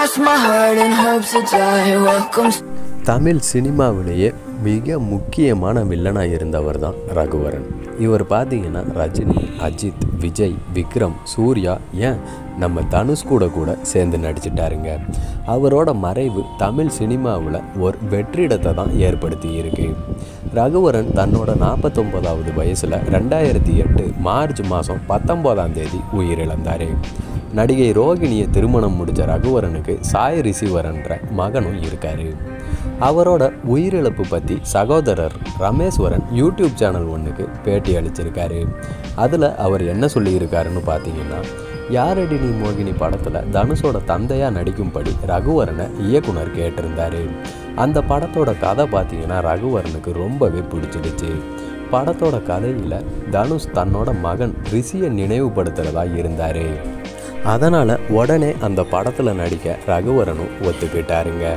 cross my heart and hope to die. Welcome. Tamil சினிமாவிலேயே மிக முக்கியமான வில்லனாக இருந்தவர் தான் ரகுவரன் இவர் பார்த்தீங்கன்னா ரஜினி அஜித் விஜய் விக்ரம் சூர்யா ஏன் நம்ம தனுஷ் கூட கூட சேர்ந்து நடிச்சிட்டாருங்க அவரோட மறைவு தமிழ் சினிமாவில் ஒரு வெற்றிடத்தை தான் ஏற்படுத்தி இருக்கு ரகுவரன் தன்னோட நாற்பத்தொம்போதாவது வயசில் ரெண்டாயிரத்தி எட்டு மார்ச் மாதம் பத்தொம்போதாம் தேதி உயிரிழந்தார் நடிகை ரோகிணியை திருமணம் முடித்த ரகுவரனுக்கு சாய் ரிசீவர்ன்ற மகனும் இருக்காரு அவரோட உயிரிழப்பு பற்றி சகோதரர் ரமேஸ்வரன் யூடியூப் சேனல் ஒன்றுக்கு பேட்டி அளிச்சிருக்காரு அதில் அவர் என்ன சொல்லியிருக்காருன்னு பார்த்தீங்கன்னா யாரடி நீ மோகினி படத்தில் தனுஷோட தந்தையாக நடிக்கும்படி ரகுவரனை இயக்குனர் கேட்டிருந்தாரு அந்த படத்தோட கதை பார்த்தீங்கன்னா ரகுவரனுக்கு ரொம்பவே பிடிச்சிடுச்சு படத்தோட கதையில் தனுஷ் தன்னோட மகன் ரிஷியை நினைவுபடுத்துகிறதா இருந்தார் அதனால் உடனே அந்த படத்தில் நடிக்க ரகுவரனும் ஒத்துக்கிட்டாருங்க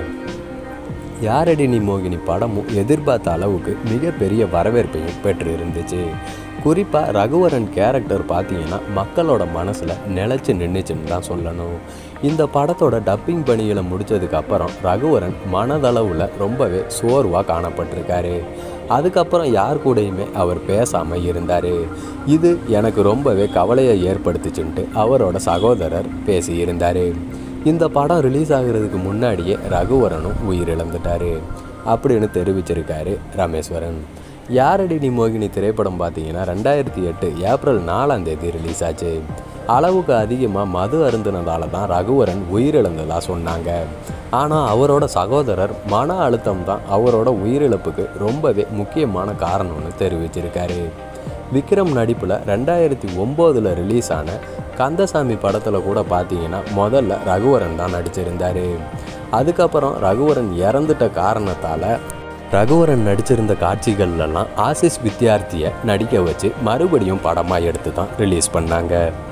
யாரடி நீ மோகினி படமும் எதிர்பார்த்த அளவுக்கு மிகப்பெரிய வரவேற்பையும் பெற்று இருந்துச்சு குறிப்பாக ரகுவரன் கேரக்டர் பார்த்தீங்கன்னா மக்களோட மனசில் நிலச்சி நின்றுச்சுன்னு தான் சொல்லணும் இந்த படத்தோட டப்பிங் பணிகளை முடித்ததுக்கு அப்புறம் ரகுவரன் மனதளவில் ரொம்பவே சோர்வாக காணப்பட்டிருக்காரு அதுக்கப்புறம் யார் கூடயுமே அவர் பேசாமல் இருந்தார் இது எனக்கு ரொம்பவே கவலையை ஏற்படுத்துச்சுன்ட்டு அவரோட சகோதரர் பேசியிருந்தார் இந்த படம் ரிலீஸ் ஆகிறதுக்கு முன்னாடியே ரகுவரனும் உயிரிழந்துட்டார் அப்படின்னு தெரிவிச்சிருக்காரு ரமேஸ்வரன் யாரடி நீ மோகினி திரைப்படம் பார்த்தீங்கன்னா ரெண்டாயிரத்தி எட்டு ஏப்ரல் நாலாம் தேதி ரிலீஸ் ஆச்சு அளவுக்கு அதிகமாக மது அருந்தினதால தான் ரகுவரன் உயிரிழந்ததாக சொன்னாங்க ஆனால் அவரோட சகோதரர் மன அழுத்தம் தான் அவரோட உயிரிழப்புக்கு ரொம்பவே முக்கியமான காரணம்னு தெரிவிச்சிருக்காரு விக்ரம் நடிப்பில் ரெண்டாயிரத்தி ஒம்போதில் ரிலீஸ் ஆன கந்தசாமி படத்தில் கூட பார்த்தீங்கன்னா முதல்ல ரகுவரன் தான் நடிச்சிருந்தார் அதுக்கப்புறம் ரகுவரன் இறந்துட்ட காரணத்தால் ரகுவரன் நடிச்சிருந்த காட்சிகள்லாம் ஆசிஸ் வித்யார்த்தியை நடிக்க வச்சு மறுபடியும் படமாக எடுத்து தான் ரிலீஸ் பண்ணாங்க